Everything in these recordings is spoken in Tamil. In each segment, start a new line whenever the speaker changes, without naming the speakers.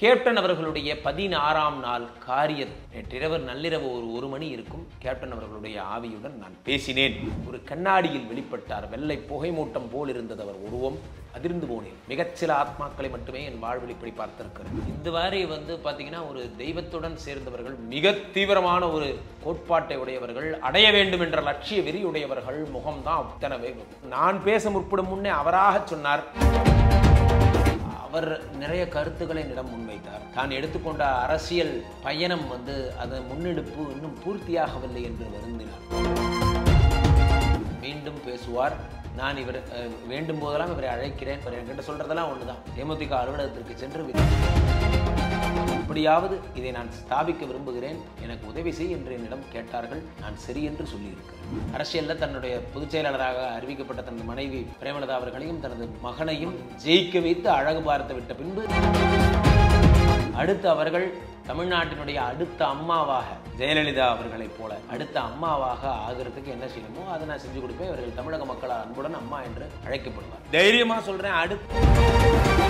கேப்டன் அவர்களுடைய பதினாறாம் நாள் காரிய நேற்றிரவு நள்ளிரவு ஒரு ஒரு மணி இருக்கும் கேப்டன் அவர்களுடைய ஆவியுடன் நான் பேசினேன் ஒரு கண்ணாடியில் வெளிப்பட்டார் வெள்ளை புகைமூட்டம் போல் இருந்தது அவர் உருவம் அதிர்ந்து போனேன் மிகச்சில ஆத்மாக்களை மட்டுமே என் வாழ்வில் இப்படி பார்த்திருக்கிறேன் இந்த மாதிரி வந்து பார்த்தீங்கன்னா ஒரு தெய்வத்துடன் சேர்ந்தவர்கள் மிக தீவிரமான ஒரு கோட்பாட்டை உடையவர்கள் அடைய வேண்டும் என்ற லட்சிய வெறியுடையவர்கள் முகம்தான் அத்தனை வேகம் நான் பேச முற்படும் முன்னே அவராக சொன்னார் அவர் நிறைய கருத்துக்களை என்னிடம் முன்வைத்தார் தான் எடுத்துக்கொண்ட அரசியல் பயணம் வந்து அதன் முன்னெடுப்பு இன்னும் பூர்த்தியாகவில்லை என்று வருந்தினார் மீண்டும் பேசுவார் நான் இவர் அஹ், வேண்டும் போதெல்லாம் இவரை அழைக்கிறேன் இவர் என்கிட்ட சொல்றதெல்லாம் ஒண்ணுதான் தேமுதிக அலுவலகத்திற்கு சென்று வி- எப்படியாவது இதை நான் ஸ்தாபிக்க விரும்புகிறேன் எனக்கு உதவி செய் என்று என்னிடம் கேட்டார்கள் நான் சரி என்று சொல்லியிருக்கிறேன் அரசியல்ல தன்னுடைய பொதுச் செயலாளராக அறிவிக்கப்பட்ட தனது மனைவி பிரேமலதா அவர்களையும் தனது மகனையும் ஜெயிக்க வைத்து அழகு பார்த்து விட்ட பின்பு அடுத்து அவர்கள் தமிழ்நாட்டினுடைய அடுத்த அம்மாவாக ஜெயலலிதா அவர்களைப் போல அடுத்த அம்மாவாக ஆகிறதுக்கு என்ன செய்யணுமோ அதை நான் செஞ்சு கொடுப்பேன் இவர்கள் தமிழக மக்களால் அன்புடன் அம்மா என்று அழைக்கப்படுவார் தைரியமா சொல்றேன் அடுத்து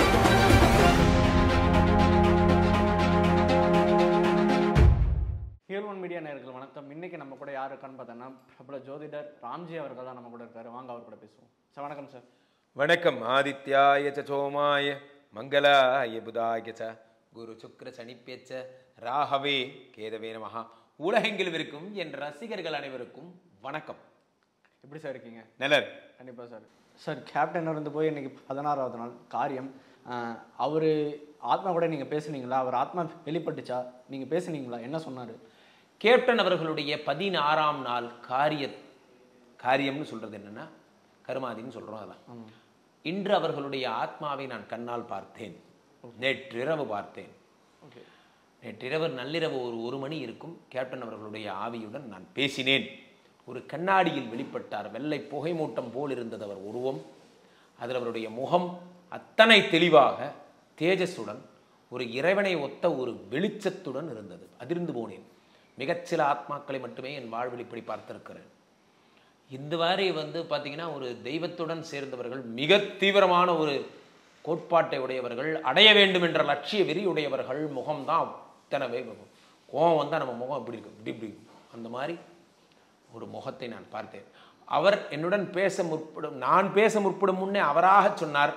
ஹியர் ஒன் மீடியா நேயர்கள் வணக்கம் இன்னைக்கு நம்ம கூட யார் இருக்கான்னு பார்த்தோன்னா பிரபல ஜோதிடர் ராம்ஜி அவர்கள் தான் நம்ம கூட இருக்காரு வாங்க அவர் கூட பேசுவோம் சார் வணக்கம் சார்
வணக்கம் ஆதித்யாய ச சோமாய மங்களாய புதாய ச குரு சுக்ர சனிப்பேச்ச ராகவே கேதவே நமஹா உலகெங்கிலும் இருக்கும் என் ரசிகர்கள் அனைவருக்கும் வணக்கம்
எப்படி சார் இருக்கீங்க
நல்லது
கண்டிப்பாக சார் சார் கேப்டன் இருந்து போய் இன்னைக்கு பதினாறாவது நாள் காரியம் அவர் ஆத்மா கூட நீங்கள் பேசுனீங்களா அவர் ஆத்மா வெளிப்பட்டுச்சா நீங்கள் பேசுனீங்களா என்ன சொன்னார்
கேப்டன் அவர்களுடைய பதினாறாம் நாள் காரிய காரியம்னு சொல்றது என்னன்னா கருமாதின்னு சொல்றோம் அதான் இன்று அவர்களுடைய ஆத்மாவை நான் கண்ணால் பார்த்தேன் நேற்றிரவு பார்த்தேன்
ஓகே
நேற்றிரவு நள்ளிரவு ஒரு ஒரு மணி இருக்கும் கேப்டன் அவர்களுடைய ஆவியுடன் நான் பேசினேன் ஒரு கண்ணாடியில் வெளிப்பட்டார் வெள்ளை புகைமூட்டம் போல் இருந்தது அவர் உருவம் அதில் அவருடைய முகம் அத்தனை தெளிவாக தேஜஸுடன் ஒரு இறைவனை ஒத்த ஒரு வெளிச்சத்துடன் இருந்தது அதிர்ந்து போனேன் மிகச்சில ஆத்மாக்களை மட்டுமே என் வாழ்வில் இப்படி பார்த்திருக்கிறேன் இந்த மாதிரி வந்து பார்த்தீங்கன்னா ஒரு தெய்வத்துடன் சேர்ந்தவர்கள் மிக தீவிரமான ஒரு கோட்பாட்டை உடையவர்கள் அடைய வேண்டும் என்ற லட்சிய வெறியுடையவர்கள் முகம்தான் அத்தனை வேகம் கோபம் வந்தால் நம்ம முகம் இப்படி இருக்கும் இப்படி இப்படி இருக்கும். அந்த மாதிரி ஒரு முகத்தை நான் பார்த்தேன் அவர் என்னுடன் பேச முற்படும் நான் பேச முற்படும் முன்னே அவராக சொன்னார்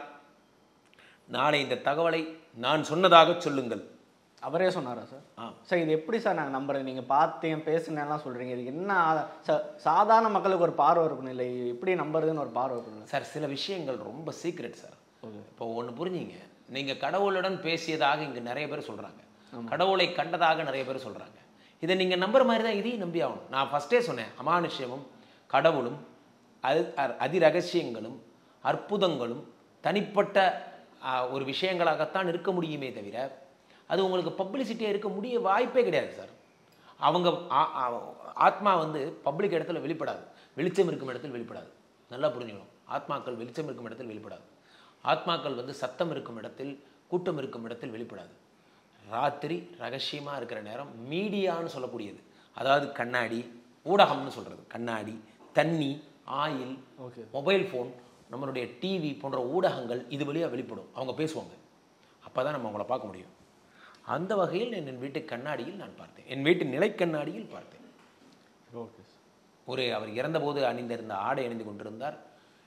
நாளை இந்த தகவலை நான் சொன்னதாக சொல்லுங்கள்
அவரே சொன்னாரா சார்
ஆ.
சார் இது எப்படி சார் நாங்கள் நம்புறது நீங்கள் பார்த்தேன் பேசுனேன்லாம் சொல்கிறீங்க இது என்ன ஆ- சா- சாதாரண மக்களுக்கு ஒரு பார்வை இருக்கணும் இல்லை எப்படி நம்புறதுன்னு ஒரு பார்வை இருக்கணும்
சார் சில விஷயங்கள் ரொம்ப சீக்ரெட் சார் இப்போ ஒன்று புரிஞ்சுங்க நீங்கள் கடவுளுடன் பேசியதாக இங்கே நிறைய பேர் சொல்கிறாங்க கடவுளை கண்டதாக நிறைய பேர் சொல்கிறாங்க இதை நீங்கள் நம்புற மாதிரி தான் இதையும் நம்பி ஆகணும் நான் ஃபஸ்ட்டே சொன்னேன் அமானுஷ்யமும் கடவுளும் அது அ- அதிரகசியங்களும் அற்புதங்களும் தனிப்பட்ட ஆ, ஒரு விஷயங்களாகத்தான் இருக்க முடியுமே தவிர அது உங்களுக்கு பப்ளிசிட்டியாக இருக்க முடிய வாய்ப்பே கிடையாது சார் அவங்க ஆ- ஆ- ஆத்மா வந்து பப்ளிக் இடத்துல வெளிப்படாது வெளிச்சம் இருக்கும் இடத்தில் வெளிப்படாது நல்லா புரிஞ்சுக்கணும் ஆத்மாக்கள் வெளிச்சம் இருக்கும் இடத்தில் வெளிப்படாது ஆத்மாக்கள் வந்து சத்தம் இருக்கும் இடத்தில் கூட்டம் இருக்கும் இடத்தில் வெளிப்படாது ராத்திரி ரகசியமாக இருக்கிற நேரம் மீடியான்னு சொல்லக்கூடியது அதாவது கண்ணாடி ஊடகம்னு சொல்கிறது கண்ணாடி தண்ணி ஆயில்
ஓகே
மொபைல் ஃபோன் நம்மளுடைய டிவி போன்ற ஊடகங்கள் இது வழியாக வெளிப்படும் அவங்க பேசுவாங்க அப்போ தான் நம்ம அவங்கள பார்க்க முடியும் அந்த வகையில் நான் என் வீட்டு கண்ணாடியில் நான் பார்த்தேன் என் வீட்டு நிலைக்கண்ணாடியில் பார்த்தேன்
ஓகே சார்
ஒரு அவர் இறந்தபோது அணிந்திருந்த ஆடை அணிந்து கொண்டிருந்தார்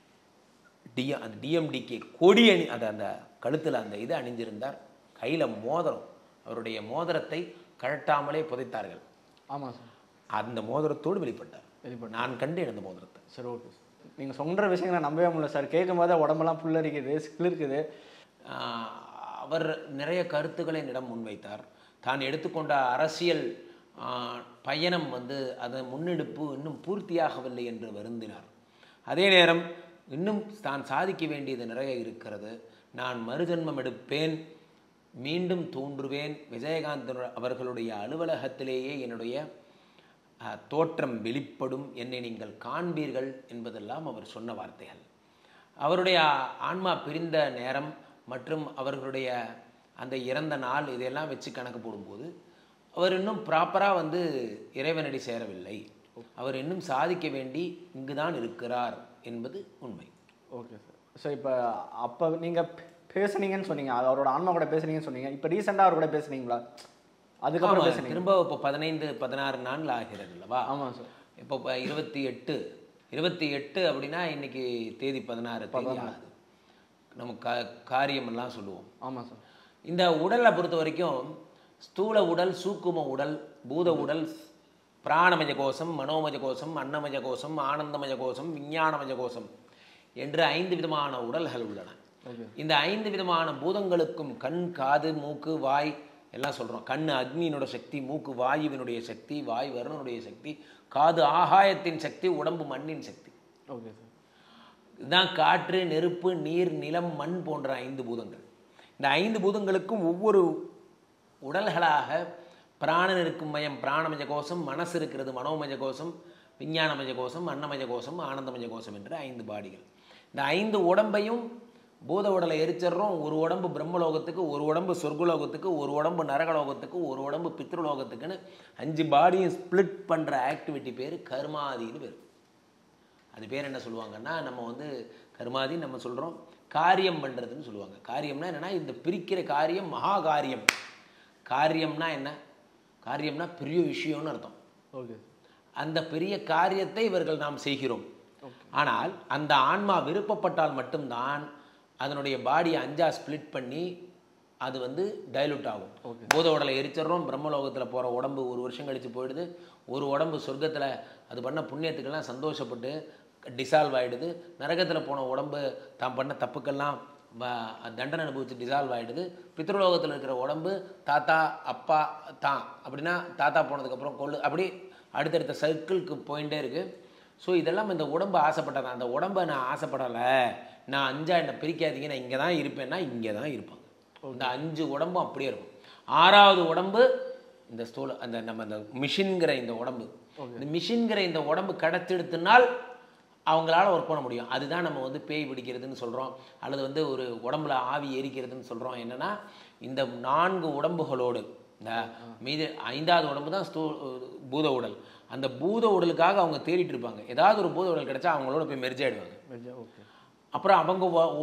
டி அந்த டிஎம்டிகே கொடி அணி அந்த அந்த கழுத்தில் அந்த இது அணிந்திருந்தார் கையில் மோதிரம் அவருடைய மோதிரத்தை கழட்டாமலே புதைத்தார்கள்
ஆமாம் சார்
அந்த மோதிரத்தோடு வெளிப்பட்டார்
வெளிப்பட்டார்.
நான் கண்டேன் அந்த மோதிரத்தை
சரி ஓகே சார் நீங்கள் சொல்கிற விஷயங்களை நம்பவே முடியல சார் கேட்கும் போதே உடம்பெல்லாம் புல்லரிக்குது சிலிருக்குது
ஆஹ் அவர் நிறைய கருத்துக்களை என்னிடம் முன்வைத்தார் தான் எடுத்துக்கொண்ட அரசியல் ஆஹ், பயணம் வந்து அதன் முன்னெடுப்பு இன்னும் பூர்த்தியாகவில்லை என்று வருந்தினார் அதே நேரம் இன்னும் தான் சாதிக்க வேண்டியது நிறைய இருக்கிறது நான் மறுஜன்மம் எடுப்பேன் மீண்டும் தோன்றுவேன் விஜயகாந்த் அவர்களுடைய அலுவலகத்திலேயே என்னுடைய அஹ், தோற்றம் வெளிப்படும் என்னை நீங்கள் காண்பீர்கள் என்பதெல்லாம் அவர் சொன்ன வார்த்தைகள் அவருடைய ஆன்மா பிரிந்த நேரம் மற்றும் அவர்களுடைய அந்த இறந்த நாள் இதையெல்லாம் வச்சு கணக்கு போடும்போது அவர் இன்னும் ப்ராப்பராக வந்து இறைவனடி சேரவில்லை அவர் இன்னும் சாதிக்க வேண்டி இங்குதான் இருக்கிறார் என்பது உண்மை
ஓகே சார் ஸோ இப்போ அப்போ நீங்கள் பேசுனீங்கன்னு சொன்னீங்க அது அவரோட ஆன்மா கூட பேசுனீங்கன்னு சொன்னீங்க இப்போ ரீசெண்டாக அவர் கூட பேசுனீங்களா அதுக்கப்புறம்
ஆமா,
பேசுனீங்க
திரும்ப இப்போ பதினைந்து பதினாறு நாள் ஆகிறது அல்லவா
ஆமாம் சார்
இப்போ இப்போ இருபத்தி எட்டு இருபத்தி எட்டு அப்படின்னா இன்னைக்கு தேதி பதினாறு தேதி ஆகுது நம்ம கா காரியமெல்லாம் சொல்லுவோம்
ஆமாம் சார்
இந்த உடலை பொறுத்த வரைக்கும் ஸ்தூல உடல் சூக்கும உடல் பூத உடல் பிராணமய கோஷம் மனோமய கோஷம் அன்னமய கோஷம் ஆனந்தமய கோஷம் விஞ்ஞானமய கோஷம் என்று ஐந்து விதமான உடல்கள் உள்ளன
ஓகே
இந்த ஐந்து விதமான பூதங்களுக்கும் கண் காது மூக்கு வாய் எல்லாம் சொல்கிறோம் கண் அக்னியினோட சக்தி மூக்கு வாயுவினுடைய சக்தி வாய் வருணனுடைய சக்தி காது ஆகாயத்தின் சக்தி உடம்பு மண்ணின் சக்தி
ஓகே சார்
இதுதான் காற்று நெருப்பு நீர் நிலம் மண் போன்ற ஐந்து பூதங்கள் இந்த ஐந்து பூதங்களுக்கும் ஒவ்வொரு உடல்களாக பிராணன் இருக்கும் மயம் பிராணமய கோஷம் மனசு இருக்கிறது மனோமய கோஷம் விஞ்ஞானமய கோஷம் அன்னமய கோஷம் ஆனந்தமய கோஷம் என்று ஐந்து பாடிகள் இந்த ஐந்து உடம்பையும் பூத உடலை எரிச்சிடுறோம் ஒரு உடம்பு பிரம்மலோகத்துக்கு ஒரு உடம்பு சொர்க்கலோகத்துக்கு ஒரு உடம்பு நரகலோகத்துக்கு ஒரு உடம்பு பித்ருலோகத்துக்குன்னு அஞ்சு பாடியும் ஸ்ப்ளிட் பண்ணுற ஆக்டிவிட்டி பேர் கர்மாதின்னு பேர் அது பேர் என்ன சொல்லுவாங்கன்னா நம்ம வந்து கர்மாதி நம்ம சொல்கிறோம் காரியம் பண்ணுறதுன்னு சொல்லுவாங்க காரியம்னா என்னன்னா இந்த பிரிக்கிற காரியம் மகா காரியம் காரியம்னா என்ன காரியம்னா பெரிய விஷயம்னு அர்த்தம்
ஓகே
அந்த பெரிய காரியத்தை இவர்கள் நாம் செய்கிறோம் ஆனால் அந்த ஆன்மா விருப்பப்பட்டால் மட்டும்தான் அதனுடைய பாடியை அஞ்சா ஸ்ப்ளிட் பண்ணி அது வந்து டைலூட் ஆகும் பூத உடலை எரிச்சிடுறோம் பிரம்மலோகத்தில் போகிற உடம்பு ஒரு வருஷம் கழித்து போயிடுது ஒரு உடம்பு சொர்க்கத்தில் அது பண்ண புண்ணியத்துக்கெல்லாம் சந்தோஷப்பட்டு டிசால்வ் ஆகிடுது நரகத்தில் போன உடம்பு தான் பண்ண தப்புக்கெல்லாம் வ- தண்டனை அனுபவிச்சு டிசால்வ் ஆகிடுது பித்ருலோகத்தில் இருக்கிற உடம்பு தாத்தா அப்பா தான் அப்படின்னா தாத்தா போனதுக்கப்புறம் கொள்ளு அப்படி அடுத்தடுத்த சர்க்கிளுக்கு போயிட்டே இருக்கு ஸோ இதெல்லாம் இந்த உடம்பு ஆசைப்பட்டதான் அந்த உடம்பை நான் ஆசைப்படலை நான் அஞ்சா என்னை பிரிக்காதீங்க நான் இங்கே தான் இருப்பேன்னா இங்கே தான் இருப்பாங்க இந்த அஞ்சு உடம்பும் அப்படியே இருக்கும் ஆறாவது உடம்பு இந்த ஸ்தூல அந்த நம்ம இந்த மிஷின்கிற இந்த உடம்பு இந்த மிஷின்கிற இந்த உடம்பு கடத்தெடுத்துனால் அவங்களால ஒர்க் பண்ண முடியும் அதுதான் நம்ம வந்து பேய் பிடிக்கிறதுன்னு சொல்கிறோம் அல்லது வந்து ஒரு உடம்புல ஆவி எரிக்கிறதுன்னு சொல்கிறோம் என்னன்னா இந்த நான்கு உடம்புகளோடு இந்த மீது ஐந்தாவது உடம்பு தான் ஸ்தூ பூத உடல் அந்த பூத உடலுக்காக அவங்க தேடிட்டு இருப்பாங்க ஏதாவது ஒரு பூத உடல் கிடைச்சா அவங்களோட போய் மெர்ஜ் ஆயிடுவாங்க
ஓகே
அப்புறம் அவங்க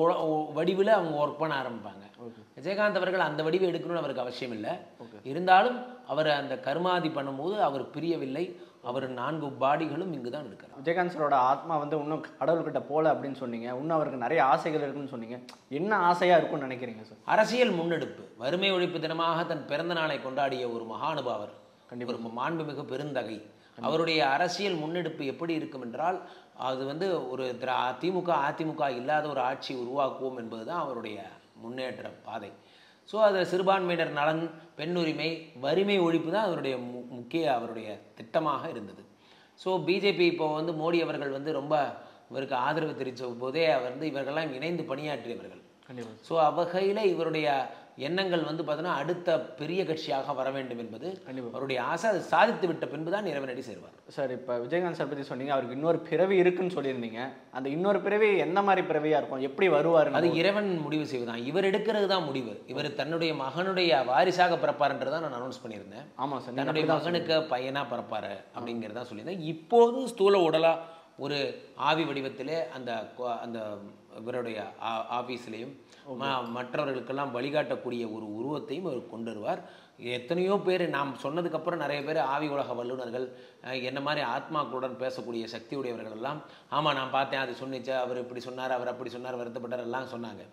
வடிவில் அவங்க ஒர்க் பண்ண ஆரம்பிப்பாங்க விஜயகாந்த் அவர்கள் அந்த வடிவை எடுக்கணும்னு அவருக்கு அவசியம் இல்லை இருந்தாலும் அவர் அந்த கர்மாதி பண்ணும்போது அவர் பிரியவில்லை அவர் நான்கு பாடிகளும் இங்கு தான் இருக்கிறார்
விஜயகாந்த் சரோட ஆத்மா வந்து இன்னும் கடவுள்கிட்ட போல அப்படின்னு சொன்னீங்க இன்னும் அவருக்கு நிறைய ஆசைகள் இருக்குன்னு சொன்னீங்க என்ன ஆசையா இருக்கும்னு நினைக்கிறீங்க சார்
அரசியல் முன்னெடுப்பு வறுமை ஒழிப்பு தினமாக தன் பிறந்த நாளை கொண்டாடிய ஒரு மகானுபாவர் ஒரு மாண்புமிகு பெருந்தகை அவருடைய அரசியல் முன்னெடுப்பு எப்படி இருக்கும் என்றால் அது வந்து ஒரு திரா திமுக அதிமுக இல்லாத ஒரு ஆட்சி உருவாக்குவோம் என்பதுதான் அவருடைய முன்னேற்ற பாதை ஸோ அது சிறுபான்மையினர் நலன் பெண் உரிமை வறுமை ஒழிப்பு தான் அவருடைய மு முக்கிய அவருடைய திட்டமாக இருந்தது ஸோ பிஜேபி இப்போ வந்து மோடி அவர்கள் வந்து ரொம்ப இவருக்கு ஆதரவு தெரிவித்த போதே அவர் வந்து இவர்களெல்லாம் இணைந்து பணியாற்றியவர்கள்
கண்டிப்பாக
ஸோ அவ்வகையில் இவருடைய எண்ணங்கள் வந்து பார்த்தீங்கன்னா அடுத்த பெரிய கட்சியாக வர வேண்டும் என்பது
கண்டிப்பா.
அவருடைய ஆசை அது சாதித்து விட்ட பின்பு தான் இறைவனடி சேர்வார்
சார் இப்போ விஜயகாந்த் சார் பற்றி சொன்னீங்க அவருக்கு இன்னொரு பிறவி இருக்குன்னு சொல்லியிருந்தீங்க அந்த இன்னொரு பிறவி என்ன மாதிரி பிறவியா இருக்கும் எப்படி வருவார்
அது இறைவன் முடிவு செய்வதுதான் இவர் எடுக்கிறது தான் முடிவு இவர் தன்னுடைய மகனுடைய வாரிசாக பிறப்பாருன்றதை நான் அனௌன்ஸ் பண்ணியிருந்தேன்
ஆமாம் சார்
தன்னுடைய மகனுக்கு பையனா பிறப்பாரு அப்படிங்கிறதா சொல்லியிருந்தேன் இப்போது ஸ்தூல உடலா ஒரு ஆவி வடிவத்திலே அந்த கொ- அந்த இவருடைய ஆ- ஆபீஸ்லேயும் ம- மற்றவர்களுக்கெல்லாம் வழிகாட்டக்கூடிய ஒரு உருவத்தையும் அவர் கொண்டு வருவார் எத்தனையோ பேர் நாம் சொன்னதுக்கப்புறம் நிறைய பேர் ஆவி உலக வல்லுநர்கள் அஹ், என்ன மாதிரி ஆத்மாக்களுடன் பேசக்கூடிய சக்தி உடையவர்கள் எல்லாம் ஆமாம் நான் பார்த்தேன் அது சொன்னிச்சு அவர் இப்படி சொன்னார் அவர் அப்படி சொன்னார் வருத்தப்பட்டார் எல்லாம் சொன்னாங்க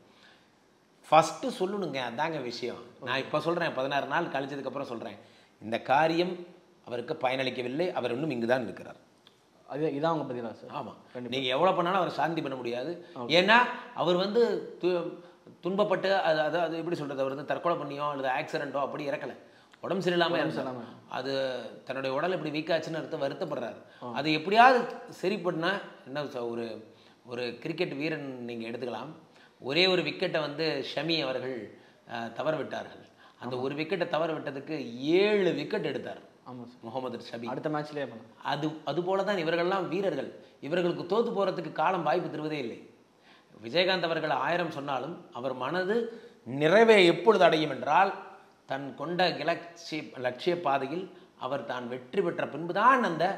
ஃபஸ்ட்டு சொல்லணுங்க அதாங்க விஷயம் நான் இப்போ சொல்கிறேன் பதினாறு நாள் கழிச்சதுக்கப்புறம் சொல்கிறேன் இந்த காரியம் அவருக்கு பயனளிக்கவில்லை அவர் இன்னும் இங்கு தான் இருக்கிறார்
அது இதான் உங்க பதிலா சார்
ஆமாம் நீங்கள் எவ்வளோ பண்ணாலும் அவர் சாந்தி பண்ண முடியாது ஏன்னா அவர் வந்து து துன்பப்பட்டு அது அது அது எப்படி சொல்கிறது அவர் வந்து தற்கொலை பண்ணியோ அல்லது ஆக்சிடென்ட்டோ அப்படி இறக்கலை உடம்பு சரியில்லாமல் இருந்தார் அது தன்னுடைய உடல் இப்படி வீக்காச்சுன்னு அர்த்தம் வருத்தப்படுறாரு அது எப்படியாவது சரி பண்ணா என்ன சொ- ஒரு ஒரு கிரிக்கெட் வீரன் நீங்கள் எடுத்துக்கலாம் ஒரே ஒரு விக்கெட்டை வந்து ஷமி அவர்கள் அஹ், தவற விட்டார்கள் அந்த ஒரு விக்கெட்டை தவற விட்டதுக்கு ஏழு விக்கெட் எடுத்தார்
ஆமாம் சார்
முகமது ஷமி
அடுத்த மேட்ச்லேயே பண்ணலாம்
அது அதுபோல தான் இவர்கள்லாம் வீரர்கள் இவர்களுக்கு தோத்து போகிறதுக்கு காலம் வாய்ப்பு தருவதே இல்லை விஜயகாந்த் அவர்கள் ஆயிரம் சொன்னாலும் அவர் மனது நிறைவே எப்பொழுது அடையும் என்றால் தன் கொண்ட இலட்சிய லட்சிய பாதையில் அவர் தான் வெற்றி பெற்ற பின்புதான் அந்த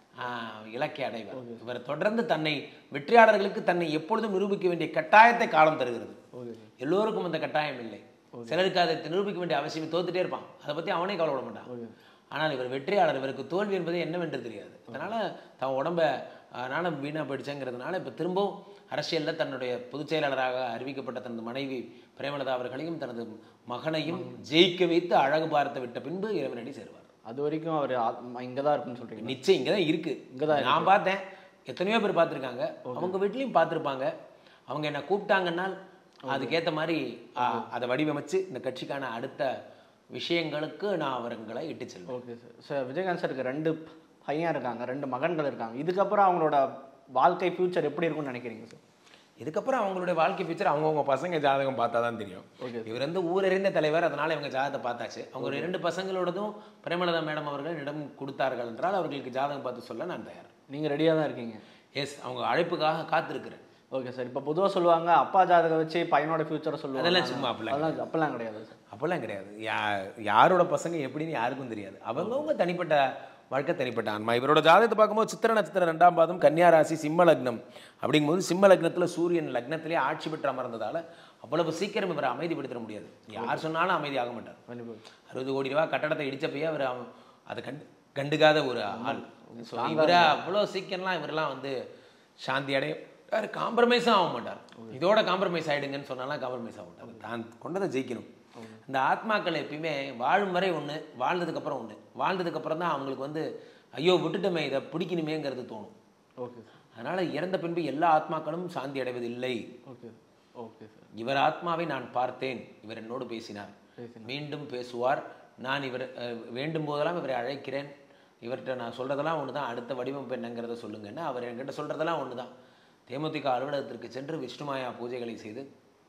ஆஹ், இலக்கை அடைவார் இவர் தொடர்ந்து தன்னை வெற்றியாளர்களுக்கு தன்னை எப்பொழுதும் நிரூபிக்க வேண்டிய கட்டாயத்தை காலம் தருகிறது
ஓகே
எல்லோருக்கும் அந்த கட்டாயம் இல்லை சிலருக்கு அதை நிரூபிக்க வேண்டிய அவசியம் தோத்துட்டே இருப்பான் அதை பற்றி அவனே கவலைப்பட மாட்டான்
ஓகே
ஆனால் இவர் வெற்றியாளர் இவருக்கு தோல்வி என்பது என்னவென்று தெரியாது அதனால தன் உடம்ப அதனால் வீணாக போயிடுச்சேங்கிறதுனால இப்போ திரும்பவும் அரசியலில் தன்னுடைய பொதுச் செயலாளராக அறிவிக்கப்பட்ட தனது மனைவி பிரேமலதா அவர்களையும் தனது மகனையும் ஜெயிக்க வைத்து அழகு பார்த்து விட்ட பின்பு இறைவனடி சேருவார்
அது வரைக்கும் அவர் இங்கே தான் இருக்குன்னு சொல்கிறீங்க
நிச்சயம் இங்கே தான் இருக்கு
இங்கதான்
நான் பார்த்தேன் எத்தனையோ பேர் பார்த்துருக்காங்க அவங்க வீட்லேயும் பார்த்துருப்பாங்க அவங்க என்ன கூப்பிட்டாங்கன்னா அதுக்கேற்ற மாதிரி ஆ, அதை வடிவமைச்சு இந்த கட்சிக்கான அடுத்த விஷயங்களுக்கு நான் அவர்களை இட்டு செல்வேன்
ஓகே சார் சார் விஜயகாந்த் சாருக்கு ரெண்டு பையன் இருக்காங்க ரெண்டு மகன்கள் இருக்காங்க இதுக்கப்புறம் அவங்களோட வாழ்க்கை ஃப்யூச்சர் எப்படி இருக்கும்னு நினைக்கிறீங்க சார்
இதுக்கப்புறம் அவங்களுடைய வாழ்க்கை பிக்சர் அவங்கவுங்க பசங்க ஜாதகம் பார்த்தா தான் தெரியும்
ஓகே
இவர் வந்து ஊரறிந்த தலைவர் அதனால இவங்க ஜாதகத்தை பார்த்தாச்சு அவங்க ஒரு இரண்டு பசங்களோடதும் பிரேமலதா மேடம் அவர்கள் இடம் கொடுத்தார்கள் என்றால் அவர்களுக்கு ஜாதகம் பார்த்து சொல்ல நான் தயார்
நீங்கள் ரெடியாக தான் இருக்கீங்க
எஸ் அவங்க அழைப்புக்காக காத்திருக்கிறேன்
ஓகே சார் இப்போ பொதுவாக சொல்லுவாங்க அப்பா ஜாதகம் வச்சு பையனோட ஃப்யூச்சரை சொல்லுவாங்க
அதெல்லாம் சும்மா அப்படிலாம்
அதெல்லாம் அப்பெல்லாம் கிடையாது சார்
அப்போல்லாம் கிடையாது யா யாரோட பசங்க எப்படின்னு யாருக்கும் தெரியாது அவங்கவுங்க தனிப்பட்ட வாழ்க்கை தனிப்பட்ட ஆன்மா இவரோட ஜாதகத்தை பார்க்கும்போது சித்திர நட்சத்திரம் ரெண்டாம் பாதம் கன்னியா ராசி சிம்ம லக்னம் அப்படிங்கும்போது சிம்ம லக்னத்தில் சூரியன் லக்னத்திலே ஆட்சி பெற்று அமர்ந்ததால அவ்வளவு சீக்கிரம் இவரை அமைதிப்படுத்திட முடியாது யார் சொன்னாலும் அமைதி ஆக மாட்டார்
கண்டிப்பாக
அறுபது கோடி ரூபா கட்டடத்தை இடிச்சப்பயே அவர் அவ- அதை கண்டு கண்டுக்காத ஒரு ஆள் ஸோ இவரை அவ்வளோ சீக்கிரம்லாம் இவரெல்லாம் வந்து சாந்தி அடைய வேறு காம்ப்ரமைஸும் ஆக மாட்டார் இதோட காம்ப்ரமைஸ் ஆயிடுங்கன்னு சொன்னாலாம் காம்ப்ரமைஸ் ஆக மாட்டார் தான் கொண்டதை ஜெயிக்கணும் இந்த ஆத்மாக்கள் எப்பயுமே வாழும் வரை ஒன்று வாழ்ந்ததுக்கப்புறம் ஒன்று வாழ்ந்ததுக்கப்புறம் தான் அவங்களுக்கு வந்து ஐயோ விட்டுட்டோமே இதை பிடிக்கணுமேங்கிறது தோணும்
ஓகே சார்
அதனால் இறந்த பின்பு எல்லா ஆத்மாக்களும் சாந்தி அடைவதில்லை
ஓகே ஓகே சார்
இவர் ஆத்மாவை நான் பார்த்தேன் இவர் என்னோடு பேசினார் மீண்டும் பேசுவார் நான் இவர் அஹ், வேண்டும் போதெல்லாம் இவரை அழைக்கிறேன் இவர்கிட்ட நான் சொல்கிறதெல்லாம் ஒன்று தான் அடுத்த வடிவமைப்பு என்னங்கிறத சொல்லுங்கன்னா அவர் என்கிட்ட சொல்கிறதெல்லாம் ஒன்று தான் தேமுதிக அலுவலகத்திற்கு சென்று விஷ்ணுமாயா பூஜைகளை செய்து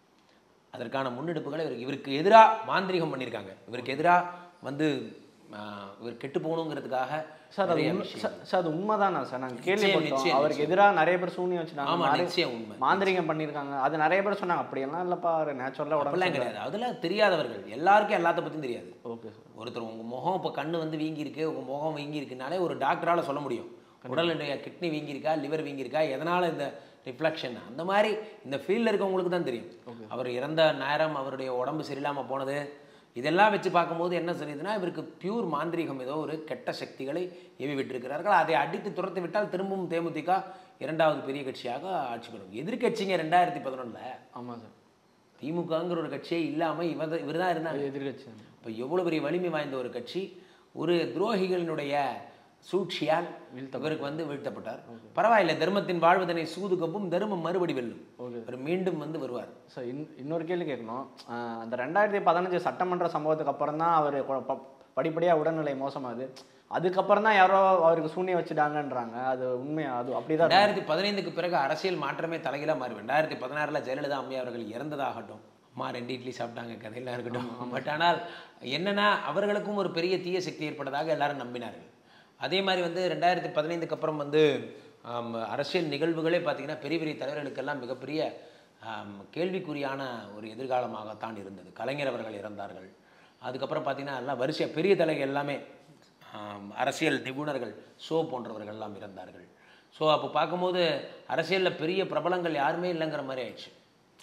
அதற்கான முன்னெடுப்புகளை இவர் இவருக்கு எதிராக மாந்திரிகம் பண்ணியிருக்காங்க இவருக்கு எதிராக வந்து ஆஹ், இவர் கெட்டு போகணுங்கிறதுக்காக
சார் அது
நிறைய
உண்மை
விஷயம்.
சார் சார் அது உண்மைதானா சார் நாங்கள்
நிச்சயம்,
கேள்விப்பட்டோம்
நிச்சயம்,
அவருக்கு எதிராக நிறைய பேர் சூனியம் வச்சுட்டாங்க
ஆமா
நிறைய-
நிச்சயம் உண்மை
மாந்திரிகம் பண்ணியிருக்காங்க அது நிறைய பேர் சொன்னாங்க அப்படியெல்லாம் இல்லைப்பா அவர் நேச்சுரலாக உடம்பு
அப்படிலாம் கிடையாது அதெல்லாம் தெரியாதவர்கள் எல்லாருக்கும் எல்லாத்த பற்றியும் தெரியாது
ஓகே சார்
ஒருத்தர் உங்கள் முகம் இப்போ கண்ணு வந்து வீங்கி இருக்கு உங்கள் முகம் வீங்கி இருக்குனாலே ஒரு டாக்டரால் சொல்ல முடியும் உடலுடைய கிட்னி வீங்கி இருக்கா லிவர் வீங்கி இருக்கா எதனால் இந்த ரிஃப்ளெக்ஷன் அந்த மாதிரி இந்த ஃபீல்டில் இருக்கவங்களுக்கு தான் தெரியும் அவர் இறந்த நேரம் அவருடைய உடம்பு சரியில்லாமல் போனது இதெல்லாம் வச்சு பார்க்கும்போது என்ன சொல்லியதுன்னா இவருக்கு பியூர் மாந்திரீகம் ஏதோ ஒரு கெட்ட சக்திகளை ஏவி விட்டிருக்கிறார்கள் அதை அடித்து துரத்தி விட்டால் திரும்பவும் தேமுதிக இரண்டாவது பெரிய கட்சியாக ஆட்சி பெறும் எதிர்க்கட்சிங்க ரெண்டாயிரத்தி பதினொன்றில்
ஆமாம் சார்
திமுகங்கிற ஒரு கட்சியே இல்லாமல் இவர் இவர் தான் இருந்தாங்க
எதிர்கட்சி
இப்போ எவ்வளோ பெரிய வலிமை வாய்ந்த ஒரு கட்சி ஒரு துரோகிகளினுடைய சூழ்ச்சியால் இவருக்கு வந்து வீழ்த்தப்பட்டார் பரவாயில்லை தர்மத்தின் வாழ்வதனை சூது கப்பும் தர்மம் மறுபடி வெல்லும் அவர் மீண்டும் வந்து வருவார்
சார் இன் இன்னொரு கேள்வி கேட்கணும் ஆஹ் அந்த ரெண்டாயிரத்தி பதினஞ்சு சட்டமன்ற சம்பவத்துக்கு அப்புறம் தான் அவர் படிப்படியாக உடல்நிலை மோசமாகுது அதுக்கப்புறம் தான் யாரோ அவருக்கு சூனியம் வச்சுட்டாங்கன்றாங்க அது உண்மையா அது அப்படிதான்
ரெண்டாயிரத்தி பதினைந்துக்கு பிறகு அரசியல் மாற்றமே தலைகீழா மாறி ரெண்டாயிரத்தி பதினாறில் ஜெயலலிதா அம்மையா அவர்கள் இறந்ததாகட்டும் அம்மா ரெண்டு இட்லி சாப்பிட்டாங்க கதையெல்லாம் இருக்கட்டும் பட் ஆனால் என்னன்னா அவர்களுக்கும் ஒரு பெரிய தீய சக்தி ஏற்பட்டதாக எல்லாரும் நம்பினார்கள் அதே மாதிரி வந்து ரெண்டாயிரத்தி பதினைந்துக்கு அப்புறம் வந்து ஆம், அரசியல் நிகழ்வுகளே பார்த்தீங்கன்னா பெரிய பெரிய தலைவர்களுக்கெல்லாம் மிகப்பெரிய ஆம், கேள்விக்குறியான ஒரு எதிர்காலமாகத்தான் இருந்தது கலைஞர் அவர்கள் இறந்தார்கள் அதுக்கப்புறம் பார்த்தீங்கன்னா எல்லாம் வரிசையாக பெரிய தலைகள் எல்லாமே ஆம், அரசியல் நிபுணர்கள் ஷோ போன்றவர்கள் எல்லாம் இருந்தார்கள் ஸோ அப்போ பார்க்கும்போது அரசியலில் பெரிய பிரபலங்கள் யாருமே இல்லைங்கிற மாதிரி ஆயிடுச்சு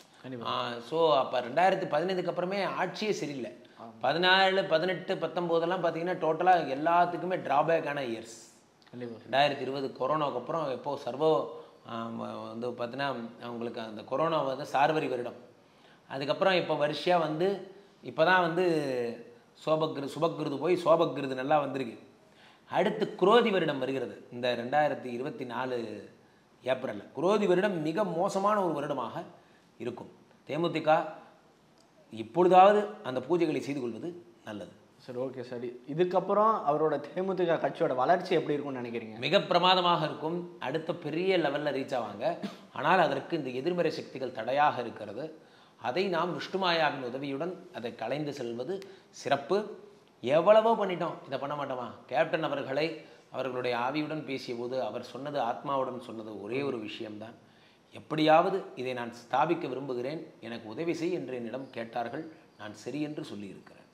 ஸோ அப்போ ரெண்டாயிரத்தி பதினைந்துக்கு அப்புறமே ஆட்சியே சரியில்லை பதினாலு பதினெட்டு பத்தொம்போதெல்லாம் பார்த்தீங்கன்னா டோட்டலாக எல்லாத்துக்குமே ட்ராபேக்கான இயர்ஸ்
கண்டிப்பாக
ரெண்டாயிரத்தி இருபது கொரோனாவுக்கு அப்புறம் எப்போ சர்வோ ஆம், வந்து பார்த்தீங்கன்னா அவங்களுக்கு அந்த கொரோனா வந்து சார்வரி வருடம் அதுக்கப்புறம் இப்போ வருஷியாக வந்து இப்போ தான் வந்து சோபக்ரு சுபக்கிருது போய் சோபக்கிருது நல்லா வந்திருக்கு அடுத்து குரோதி வருடம் வருகிறது இந்த ரெண்டாயிரத்தி இருபத்தி நாலு ஏப்ரலில் குரோதி வருடம் மிக மோசமான ஒரு வருடமாக இருக்கும் தேமுதிக இப்பொழுதாவது அந்த பூஜைகளை செய்து கொள்வது நல்லது
சரி ஓகே சரி இதுக்கப்புறம் அவரோட தேமுதிக கட்சியோட வளர்ச்சி எப்படி இருக்கும்னு நினைக்கிறீங்க
மிக பிரமாதமாக இருக்கும் அடுத்த பெரிய லெவலில் ரீச் ஆவாங்க ஆனால் அதற்கு இந்த எதிர்மறை சக்திகள் தடையாக இருக்கிறது அதை நாம் விஷ்ணுமாயாவின் உதவியுடன் அதை கலைந்து செல்வது சிறப்பு எவ்வளவோ பண்ணிட்டோம் இதை பண்ண மாட்டோமா கேப்டன் அவர்களை அவர்களுடைய ஆவியுடன் பேசிய போது அவர் சொன்னது ஆத்மாவுடன் சொன்னது ஒரே ஒரு விஷயம்தான் எப்படியாவது இதை நான் ஸ்தாபிக்க விரும்புகிறேன் எனக்கு உதவி செய் என்று என்னிடம் கேட்டார்கள் நான் சரி என்று சொல்லியிருக்கிறேன்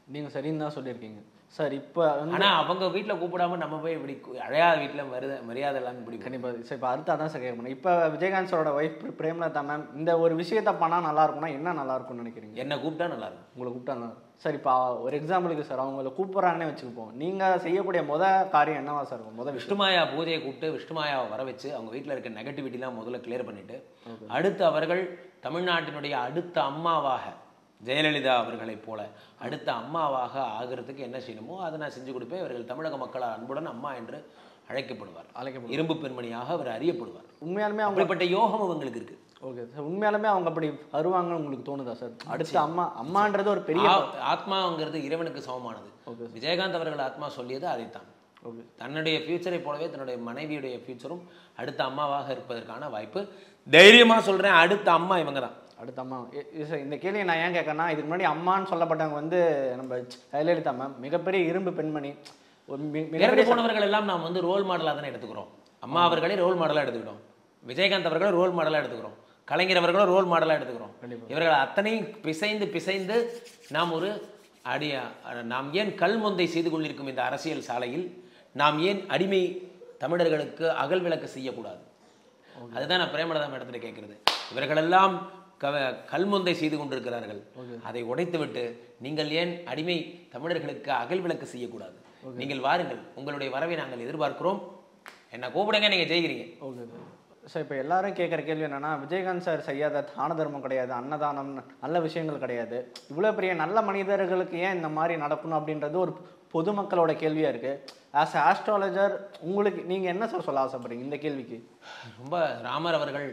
நீங்க சரின்னு தான் சொல்லியிருக்கீங்க சார் இப்போ வந்து
ஆனா அவங்க வீட்ல கூப்பிடாம நம்ம போய் இப்படி கு- அழையாத வீட்ல மருத மரியாதை இல்லாம இப்படி
கண்டிப்பா சார் இப்போ அடுத்து அதான் சார் கேட்கணும் இப்போ விஜயகாந்த் சாரோட ஒய்ஃப் பிரேமலதா மேம் இந்த ஒரு விஷயத்த பண்ணா நல்லா இருக்கும்னா என்ன நல்லா இருக்கும்னு நினைக்கிறீங்க
என்ன கூப்பிட்டா நல்லா இருக்கும்
உங்களை கூப்பிட்டா நல்லா சார் இப்போ ஒரு எக்ஸாம்பிளுக்கு சார் அவங்கள கூப்பிட்றாங்கன்னே வச்சுக்குப்போம் நீங்க செய்யக்கூடிய முத காரியம் என்னவா சார் இருக்கும் முத விஷயம்
விஷ்ணுமாயா பூஜையை கூப்பிட்டு விஷ்ணுமாயாவை வர வச்சு அவங்க வீட்டில் இருக்க நெகட்டிவிட்டிலாம் முதல்ல கிளியர் பண்ணிட்டு அடுத்து அவர்கள் தமிழ்நாட்டினுடைய அடுத்த அம்மாவாக ஜெயலலிதா அவர்களைப் போல அடுத்த அம்மாவாக ஆகிறதுக்கு என்ன செய்யணுமோ அதை நான் செஞ்சு கொடுப்பேன் இவர்கள் தமிழக மக்களால் அன்புடன் அம்மா என்று அழைக்கப்படுவார்
அழைக்கப்படும்
இரும்பு பெண்மணியாக அவர் அறியப்படுவார்
உண்மையாலுமே அவங்க
அப்படிப்பட்ட யோகம் அவங்களுக்கு இருக்கு
ஓகே சார் உண்மையாலுமே அவங்க அப்படி வருவாங்கன்னு உங்களுக்கு தோணுதா சார் அடுத்து அம்மா அம்மான்றது ஒரு பெரிய
ஆ- ஆத்மாங்கிறது இறைவனுக்கு சமமானது
ஓகே
விஜயகாந்த் அவர்கள் ஆத்மா சொல்லியது அதைத்தான்
ஓகே
தன்னுடைய ஃபியூச்சரை போலவே தன்னுடைய மனைவியுடைய ஃபியூச்சரும் அடுத்த அம்மாவாக இருப்பதற்கான வாய்ப்பு தைரியமா சொல்றேன் அடுத்த அம்மா இவங்க தான்
அடுத்த அம்மா இ- இது சார் இந்த கேள்வியை நான் ஏன் கேட்கறேன்னா இதுக்கு முன்னாடி அம்மான்னு சொல்லப்பட்டவங்க வந்து நம்ம ஜெயலலிதா மேம் மிகப்பெரிய இரும்பு பெண்மணி ஒரு மி-
இறந்து
மிகப்பெரிய
போனவர்கள் எல்லாம் நாம் வந்து ரோல் மாடலாக தானே எடுத்துக்கிறோம் அம்மா அவர்களே ரோல் மாடலாக எடுத்துக்கிட்டோம் விஜயகாந்த் அவர்களை ரோல் மாடலாக எடுத்துக்கிறோம் கலைஞர் அவர்களும் ரோல் மாடலாக எடுத்துக்கிறோம்
கண்டிப்பா.
இவர்கள் அத்தனையும் பிசைந்து பிசைந்து நாம் ஒரு அடிய நாம் ஏன் கல்மொந்தை செய்து கொண்டிருக்கும் இந்த அரசியல் சாலையில் நாம் ஏன் அடிமை தமிழர்களுக்கு அகல் விளக்கு செய்யக்கூடாது அதுதான் நான் பிரேமலதா இடத்துல கேட்கிறது இவர்களெல்லாம் க கல்மொந்தை செய்து கொண்டிருக்கிறார்கள் அதை உடைத்துவிட்டு நீங்கள் ஏன் அடிமை தமிழர்களுக்கு அகல் விளக்கு செய்யக்கூடாது நீங்கள் வாருங்கள் உங்களுடைய வரவை நாங்கள் எதிர்பார்க்கிறோம் என்ன கூப்பிடுங்க நீங்க ஜெயிக்கிறீங்க
ஓகே சார் சார் இப்போ எல்லாரும் கேட்குற கேள்வி என்னன்னா விஜயகாந்த் சார் செய்யாத தான தர்மம் கிடையாது அன்னதானம் நல்ல விஷயங்கள் கிடையாது இவ்வளோ பெரிய நல்ல மனிதர்களுக்கு ஏன் இந்த மாதிரி நடக்கணும் அப்படின்றது ஒரு பொதுமக்களோட கேள்வியா இருக்கு ஆஸ் ஆஸ்ட்ராலஜர் உங்களுக்கு நீங்க என்ன சார் சொல்ல ஆசைப்படுறீங்க இந்த கேள்விக்கு
ரொம்ப ராமர் அவர்கள்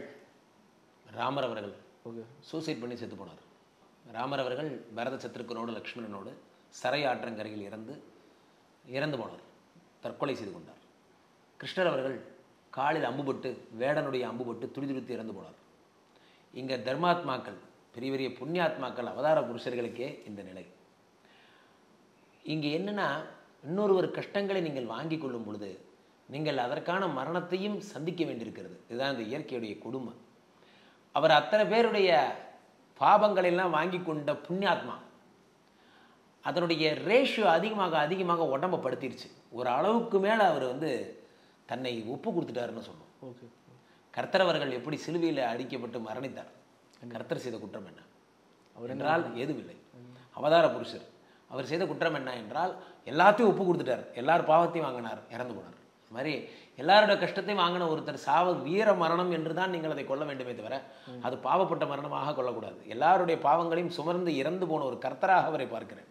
ராமர் அவர்கள்
ஓகே
சூசைட் பண்ணி செத்து போனார் ராமர் அவர்கள் பரத சத்ருக்கனோடு லக்ஷ்மணனோடு சரை ஆற்றங்கரையில் இறந்து இறந்து போனார் தற்கொலை செய்து கொண்டார் கிருஷ்ணர் அவர்கள் காலில் அம்புபட்டு வேடனுடைய அம்புபட்டு துடிதுடித்து இறந்து போனார் இங்கே தர்மாத்மாக்கள் பெரிய பெரிய புண்ணியாத்மாக்கள் அவதார புருஷர்களுக்கே இந்த நிலை இங்கே என்னன்னா இன்னொருவர் கஷ்டங்களை நீங்கள் வாங்கி கொள்ளும் பொழுது நீங்கள் அதற்கான மரணத்தையும் சந்திக்க வேண்டியிருக்கிறது இதுதான் இந்த இயற்கையுடைய கொடுமை அவர் அத்தனை பேருடைய பாபங்களை எல்லாம் வாங்கி கொண்ட புண்ணியாத்மா அதனுடைய ரேஷியோ அதிகமாக அதிகமாக உடம்ப படுத்திருச்சு ஒரு அளவுக்கு மேலே அவர் வந்து தன்னை ஒப்பு கொடுத்துட்டாருன்னு சொல்லுவோம்
ஓகே
கர்த்தர் அவர்கள் எப்படி சிலுவையில் அடிக்கப்பட்டு மரணித்தார் கர்த்தர் செய்த குற்றம் என்ன அவர் என்றால் எதுவில்லை அவதார புருஷர் அவர் செய்த குற்றம் என்ன என்றால் எல்லாத்தையும் ஒப்பு கொடுத்துட்டார் எல்லார் பாவத்தையும் வாங்கினார் இறந்து போனார் அது மாதிரி எல்லாரோட கஷ்டத்தையும் வாங்கின ஒருத்தர் சாவ வீர மரணம் என்று தான் நீங்கள் அதை கொள்ள வேண்டுமே தவிர அது பாவப்பட்ட மரணமாக கொள்ளக்கூடாது எல்லாருடைய பாவங்களையும் சுமர்ந்து இறந்து போன ஒரு கர்த்தராக அவரை பார்க்கிறேன்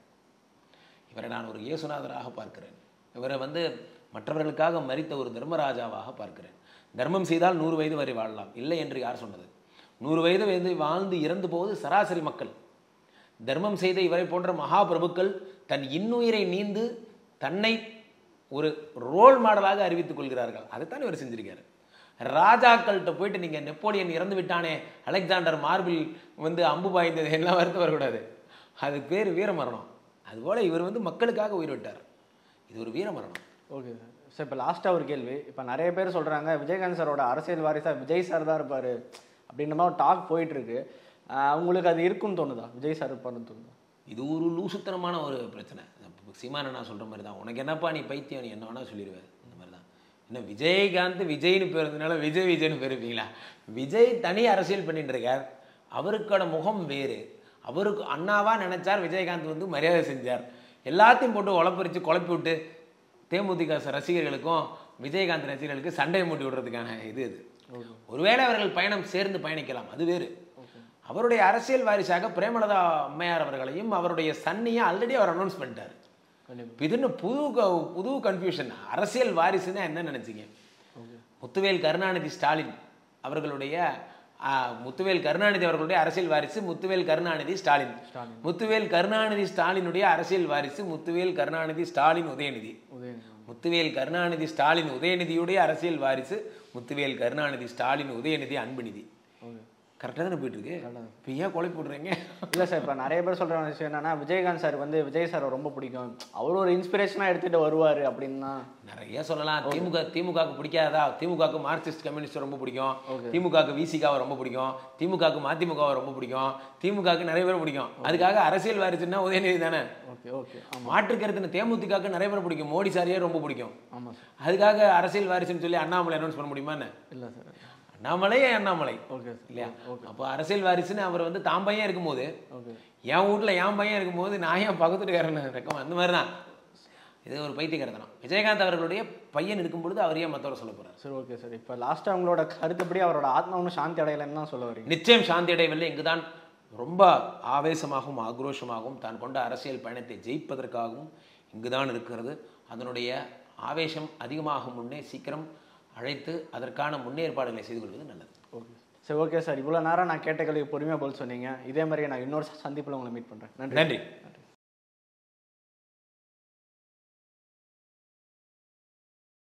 இவரை நான் ஒரு இயேசுநாதராக பார்க்கிறேன் இவரை வந்து மற்றவர்களுக்காக மரித்த ஒரு தர்மராஜாவாக பார்க்கிறேன் தர்மம் செய்தால் நூறு வயது வரை வாழலாம் இல்லை என்று யார் சொன்னது நூறு வயது வயது வாழ்ந்து இறந்து போவது சராசரி மக்கள் தர்மம் செய்த இவரை போன்ற மகாபிரபுக்கள் தன் இன்னுயிரை நீந்து தன்னை ஒரு ரோல் மாடலாக அறிவித்துக் கொள்கிறார்கள் அதைத்தான் இவர் செஞ்சிருக்காரு ராஜாக்கள்கிட்ட போயிட்டு நீங்கள் நெப்போலியன் இறந்து விட்டானே அலெக்சாண்டர் மார்பில் வந்து அம்பு பாய்ந்தது எல்லாம் வருத்த வரக்கூடாது அது பேர் வீரமரணம் அதுபோல் இவர் வந்து மக்களுக்காக உயிர் விட்டார் இது ஒரு வீரமரணம்
ஓகே சார் சார் இப்போ லாஸ்ட்டாக ஒரு கேள்வி இப்போ நிறைய பேர் சொல்கிறாங்க விஜயகாந்த் சாரோட அரசியல் வாரிசா விஜய் சார் தான் இருப்பார் அப்படின்ற மாதிரி ஒரு டாக் போயிட்டுருக்கு உங்களுக்கு அது இருக்குன்னு தோணுதா விஜய் சார் இருப்பார்னு தோணுதா
இது ஒரு லூசுத்தனமான ஒரு பிரச்சனை இப்ப சீமானை நான் சொல்கிற மாதிரி தான் உனக்கு என்னப்பா நீ பைத்தியம் நீ என்ன வேணால் சொல்லிடுவேன் இந்த மாதிரி தான் என்ன விஜயகாந்த் விஜய்னு பேர் இருந்தனால விஜய் விஜய்னு பேர் இருப்பீங்களா விஜய் தனி அரசியல் பண்ணிட்டு இருக்கார் அவருக்கான முகம் வேறு அவருக்கு அண்ணாவா நினைச்சார் விஜயகாந்த் வந்து மரியாதை செஞ்சார் எல்லாத்தையும் போட்டு உழப்பறிச்சு குழப்பி விட்டு தேமுதிக ரசிகர்களுக்கும் விஜயகாந்த் ரசிகர்களுக்கு சண்டையை மூட்டி விடுறதுக்கான இது இது ஒருவேளை அவர்கள் பயணம் சேர்ந்து பயணிக்கலாம் அது வேறு அவருடைய அரசியல் வாரிசாக பிரேமலதா அம்மையார் அவர்களையும் அவருடைய சன்னையும் ஆல்ரெடி அவர் அனௌன்ஸ் பண்ணிட்டார்
கண்டிப்பாக
இப்ப இது இன்னும் புது க- புது கன்ஃபியூஷன் அரசியல் வாரிசுன்னா என்ன நினைச்சீங்க முத்துவேல் கருணாநிதி ஸ்டாலின் அவர்களுடைய ஆ, முத்துவேல் கருணாநிதி அவர்களுடைய அரசியல் வாரிசு முத்துவேல் கருணாநிதி ஸ்டாலின்
ஸ்டாலின்.
முத்துவேல் கருணாநிதி ஸ்டாலினுடைய அரசியல் வாரிசு முத்துவேல் கருணாநிதி ஸ்டாலின் உதயநிதி
உதயநிதி
முத்துவேல் கருணாநிதி ஸ்டாலின் உதயநிதியுடைய அரசியல் வாரிசு முத்துவேல் கருணாநிதி ஸ்டாலின் உதயநிதி அன்புநிதி
ஓகே
கரெக்டாக தானே போயிட்டு இருக்கு இப்போ ஏன் கொலை போடுறீங்க
இல்லை சார் இப்போ நிறைய பேர் சொல்கிற விஷயம் என்னன்னா விஜயகாந்த் சார் வந்து விஜய் சாரை ரொம்ப பிடிக்கும் அவர் ஒரு இன்ஸ்பிரேஷனாக எடுத்துகிட்டு வருவார் அப்படின்னா
நிறைய சொல்லலாம் திமுக திமுகவுக்கு பிடிக்காதா திமுகவுக்கு மார்க்சிஸ்ட் கம்யூனிஸ்ட் ரொம்ப பிடிக்கும் திமுகவுக்கு விசிகாவை ரொம்ப பிடிக்கும் திமுகவுக்கு மதிமுகவை ரொம்ப பிடிக்கும் திமுகவுக்கு நிறைய பேர் பிடிக்கும் அதுக்காக அரசியல் வாரிசுன்னா உதயநிதி தானே
ஓகே ஓகே
மாற்று கருத்துன்னு தேமுதிகவுக்கு நிறைய பேர் பிடிக்கும் மோடி சாரியே ரொம்ப பிடிக்கும்
ஆமாம் சார்
அதுக்காக அரசியல் வாரிசுன்னு சொல்லி அண்ணாமலை அனௌன்ஸ் பண்ண முடியுமா என்ன
இல்லை சார்
அண்ணாமலையே அண்ணாமலை
ஓகே சார்
இல்லையா அப்போ அரசியல் வாரிசுன்னு அவர் வந்து தான் பையன் இருக்கும்போது
ஓகே
என் வீட்டில் என் பையன் இருக்கும்போது நான் ஏன் பக்கத்துட்டுக்காரன் ரெக்கம் அந்த மாதிரி தான் இது ஒரு பைத்தியக்காரத்தனம் விஜயகாந்த் அவர்களுடைய பையன் இருக்கும் பொழுது அவர் ஏன் மற்றவரை சொல்ல போறார்
சரி ஓகே சார் இப்போ லாஸ்ட்டாக உங்களோட கருத்துப்படி அவரோட ஆத்மா ஒன்றும் சாந்தி அடையலைன்னு தான் சொல்ல வரீங்க
நிச்சயம் சாந்தி அடையவில்லை இங்குதான் ரொம்ப ஆவேசமாகவும் ஆக்ரோஷமாகவும் தான் கொண்ட அரசியல் பயணத்தை ஜெயிப்பதற்காகவும் இங்குதான் இருக்கிறது அதனுடைய ஆவேசம் அதிகமாகும் முன்னே சீக்கிரம் அழைத்து அதற்கான முன்னேற்பாடுகளை செய்து கொள்வது நல்லது
ஓகே சரி ஓகே சார் இவ்வளோ நேரம் நான் கேட்ட கேள்வி பொறுமையாக பதில் சொன்னீங்க இதே மாதிரியே நான் இன்னொரு சந்திப்பில் உங்களை மீட் பண்ணுறேன் நன்றி
நன்றி